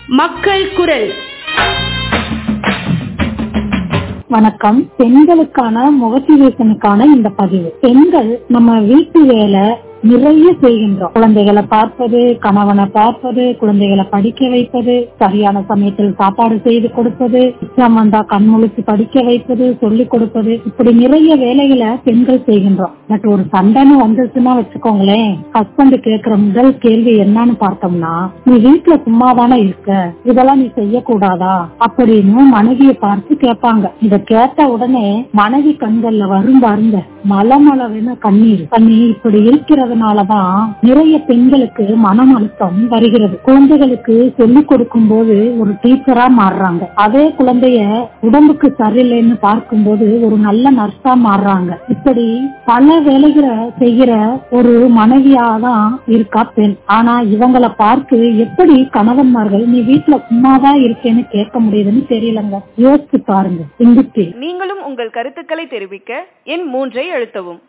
மக்கள் குரல் வணக்கம் பெண்களுக்கான மோட்டிவேஷனுக்கான இந்த பதிவு பெண்கள் நம்ம வீட்டு வேலை நிறைய செய்கின்றோம் குழந்தைகளை பார்ப்பது கணவனை பார்ப்பது குழந்தைகளை படிக்க வைப்பது சரியான சமயத்தில் சாப்பாடு செய்து கொடுப்பது எக்ஸாம் வந்தா கண்முழிச்சு படிக்க வைப்பது சொல்லிக் கொடுப்பது இப்படி நிறைய வேலைகளை பெண்கள் செய்கின்றோம் பட் ஒரு சண்டைன்னு வந்துச்சுன்னா வச்சுக்கோங்களேன் ஹஸ்பண்ட் கேட்கிற முதல் கேள்வி என்னன்னு பார்த்தோம்னா நீ வீட்டுல சும்மாதானே இருக்க இதெல்லாம் நீ செய்யக்கூடாதா அப்படின்னு மனைவியை பார்த்து கேட்பாங்க இத கேட்ட உடனே மனைவி கண்கள்ல வரும் பாருங்க மல மலவென கண்ணீர் கண்ணி இப்படி இருக்கிறதுனாலதான் நிறைய பெண்களுக்கு மனம் அழுத்தம் வருகிறது குழந்தைகளுக்கு சொல்லிக் கொடுக்கும் போது ஒரு டீச்சரா மாறுறாங்க அதே குழந்தைய உடம்புக்கு சரியில்லைன்னு பார்க்கும்போது ஒரு நல்ல நர்ஸா மாறுறாங்க இப்படி பல வேலைகளை செய்கிற ஒரு மனைவியா தான் இருக்கா பெண் ஆனா இவங்கள பார்த்து எப்படி கணவன்மார்கள் நீ வீட்டுல சும்மாதான் இருக்கேன்னு கேட்க முடியுதுன்னு தெரியலங்க யோசிச்சு பாருங்க சிந்திச்சு நீங்களும் உங்கள் கருத்துக்களை தெரிவிக்க எண் மூன்றை அழுத்தவும்